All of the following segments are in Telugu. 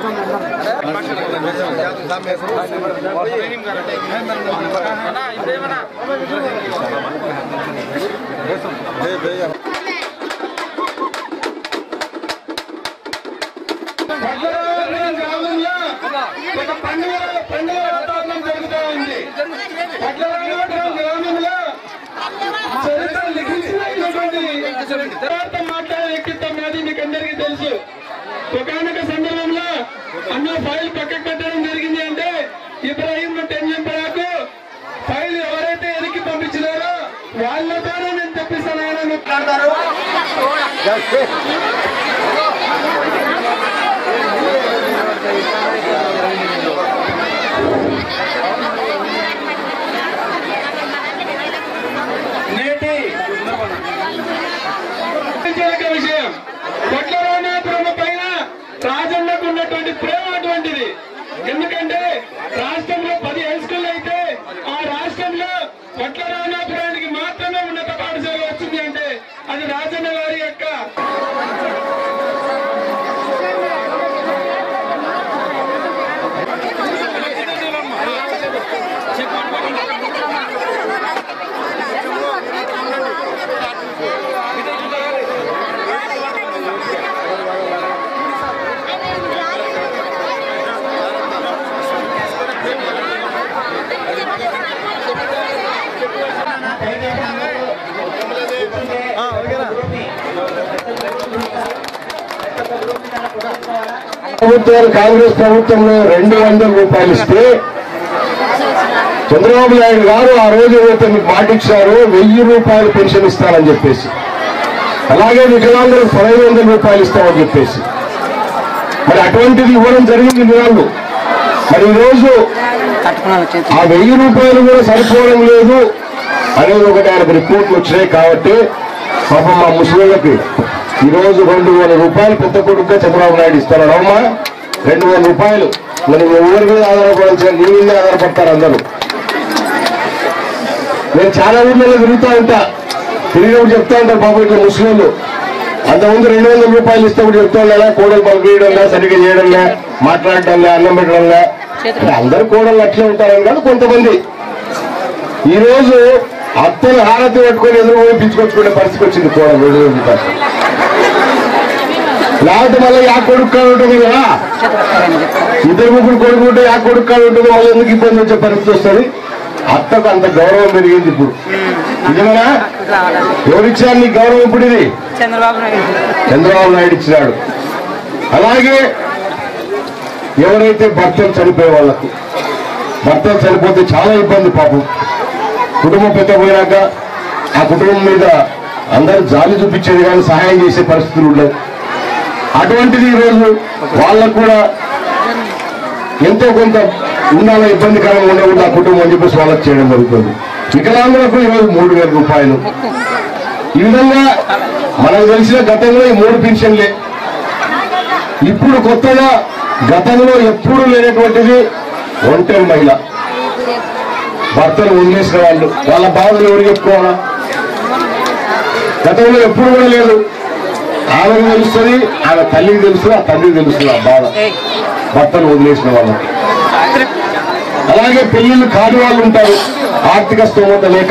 పట్లరాజపురం గ్రామంలో ఒక పండుగ పండుగ వాతావరణం జరుగుతూ ఉంది పట్లరాజపురం గ్రామంలో చరిత్ర లిఖించినటువంటి తర్వాత మాట్లాడే వ్యక్తిత్వం నాది మీకు అందరికీ తెలుసు ఒకనొక సందర్భంలో అన్న ఫైల్ పక్కకు పెట్టడం జరిగింది అంటే ఇబ్రాహీం టెన్షన్ పడాకు ఫైల్ ఎవరైతే ఎదికి పంపించినారో వాళ్ళతోనే నేను తెప్పిస్తానని మాట్లాడతారు నేటి ఒక విషయం కొట్లరామాపురం పైన రాజన్నకు ఉన్నటువంటి ప్రేమ అటువంటిది ఎందుకంటే రాష్ట్రంలో పది హై స్కూల్ అయితే ఆ రాష్ట్రంలో కొట్లరామాపురానికి మాత్రమే ఉన్నత పాఠశాల వచ్చింది అంటే అది రాజన్న గారి యొక్క ప్రభుత్వాలు కాంగ్రెస్ ప్రభుత్వంలో రెండు వందల రూపాయలు ఇస్తే చంద్రబాబు నాయుడు గారు ఆ రోజు ఏదైతే మీకు మాట ఇచ్చారో వెయ్యి రూపాయలు పెన్షన్ ఇస్తానని చెప్పేసి అలాగే వికలాంగులకు పదహైదు వందల రూపాయలు ఇస్తామని చెప్పేసి మరి అటువంటిది ఇవ్వడం జరిగింది నిరాళ్ళు మరి ఈరోజు ఆ వెయ్యి రూపాయలు కూడా సరిపోవడం లేదు అనేది ఒకటి ఆయనకు రిపోర్ట్లు వచ్చినాయి కాబట్టి పాపం మా ముస్లింలకి ఈ రోజు రెండు వేల రూపాయలు పెద్ద కొడుకుగా చంద్రబాబు నాయుడు ఇస్తారు అవుమా రెండు వేల రూపాయలు మరి ఎవరి మీద ఆధారపడాల్సిన నీ మీదే ఆధారపడతారు అందరూ నేను చాలా ఊర్లలో తిరుగుతా ఉంటా తిరిగినప్పుడు చెప్తా ఉంటారు బాబు ఇట్లా ముస్లింలు అంతకుముందు రెండు వందల రూపాయలు ఇస్తే కూడా చెప్తా ఉండాలా కోడలు పంపించడంలే సరిగ్గా చేయడంలే మాట్లాడటంలే అన్నం పెట్టడంలే అందరు కోడలు అట్లే ఉంటారని కాదు కొంతమంది ఈ రోజు అత్తలు హారతి పట్టుకొని ఎదురు పోయి పిలుచుకొచ్చుకునే పరిస్థితి వచ్చింది కోడలు రెండు వేల రూపాయలు లేకపోతే మళ్ళీ యా కొడుకు కాదు ఉంటుంది కదా ఇద్దరు ముగ్గురు కొడుకు ఉంటే యా కొడుకు కాదు ఉంటుంది మళ్ళీ ఎందుకు ఇబ్బంది వచ్చే పరిస్థితి వస్తుంది అత్తకు అంత గౌరవం పెరిగింది ఇప్పుడు నిజమేనా ఎవరిచ్చారు నీకు గౌరవం ఇప్పుడు ఇది చంద్రబాబు నాయుడు చంద్రబాబు నాయుడు ఇచ్చినాడు అలాగే ఎవరైతే భర్తలు చనిపోయే వాళ్ళకు భర్తలు చనిపోతే చాలా ఇబ్బంది పాపం కుటుంబం పెద్ద పోయినాక ఆ కుటుంబం మీద అందరూ జాలి చూపించేది కానీ సహాయం చేసే పరిస్థితులు ఉండవు అటువంటిది ఈరోజు వాళ్ళకు కూడా ఎంతో కొంత ఉండాల ఇబ్బందికరంగా ఉండకుండా ఆ కుటుంబం అని చెప్పేసి వాళ్ళకి చేయడం జరుగుతుంది వికలాంగులకు ఈరోజు మూడు వేల రూపాయలు ఈ విధంగా మనకు తెలిసిన గతంలో ఈ మూడు పెన్షన్లే ఇప్పుడు కొత్తగా గతంలో ఎప్పుడూ లేనటువంటిది ఒంటరి మహిళ భర్తలు వదిలేసిన వాళ్ళు వాళ్ళ బాధలు ఎవరు చెప్పుకోవాలా గతంలో ఎప్పుడు కూడా లేదు ఆమెకు తెలుస్తుంది ఆమె తల్లికి తెలుస్తుంది ఆ తండ్రికి తెలుస్తుంది ఆ బాధ భర్తలు వదిలేసిన వాళ్ళకి అలాగే పెళ్లిళ్ళు కాని వాళ్ళు ఉంటారు ఆర్థిక స్తోమత లేక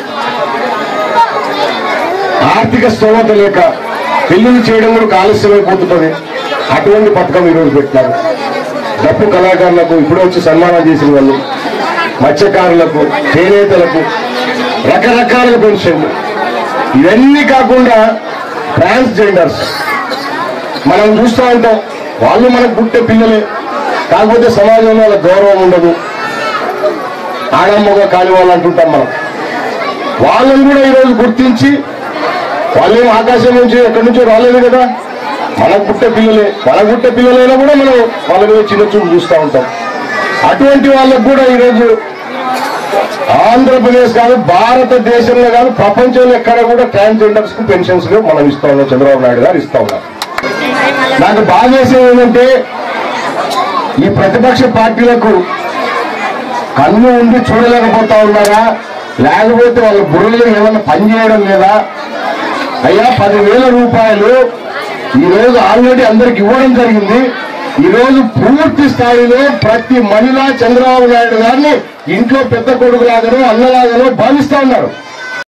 ఆర్థిక స్తోమత లేక పెళ్లిళ్ళు చేయడం కూడా ఆలస్యం అయిపోతుంటది అటువంటి పథకం ఈరోజు పెట్టినారు డప్పు కళాకారులకు ఇప్పుడే వచ్చి సన్మానం చేసిన వాళ్ళు మత్స్యకారులకు చేనేతలకు రకరకాల పెన్షన్లు ఇవన్నీ కాకుండా ట్రాన్స్జెండర్స్ మనం చూస్తూ ఉంటాం వాళ్ళు మనకు పుట్టే పిల్లలే కాకపోతే సమాజంలో వాళ్ళ గౌరవం ఉండదు ఆడమ్మగా కాని వాళ్ళు అంటుంటాం మనం వాళ్ళని కూడా ఈరోజు గుర్తించి వాళ్ళేం ఆకాశం నుంచి ఎక్కడి నుంచో రాలేదు కదా మనకు పుట్టే పిల్లలే మన పుట్టే పిల్లలైనా కూడా మనం వాళ్ళ మీద చిన్న చూపు చూస్తూ ఉంటాం అటువంటి వాళ్ళకు కూడా ఈరోజు ఆంధ్రప్రదేశ్ కాదు భారతదేశంలో కాదు ప్రపంచంలో ఎక్కడ కూడా ట్రాన్స్జెండర్స్ కు పెన్షన్స్ మనం ఇస్తా ఉన్నాం చంద్రబాబు నాయుడు గారు ఇస్తా ఉన్నారు నాకు బాధ వేసేది ఏంటంటే ఈ ప్రతిపక్ష పార్టీలకు కన్ను ఉండి చూడలేకపోతా ఉన్నారా లేకపోతే వాళ్ళ బుర్రలు ఏమైనా పనిచేయడం లేదా అయ్యా పదివేల రూపాయలు ఈ రోజు ఆల్రెడీ అందరికి ఇవ్వడం జరిగింది ఈరోజు పూర్తి స్థాయిలో ప్రతి మహిళ చంద్రబాబు నాయుడు గారిని ఇంట్లో పెద్ద కొడుకులాగానో అన్నలాగానో భావిస్తా ఉన్నారు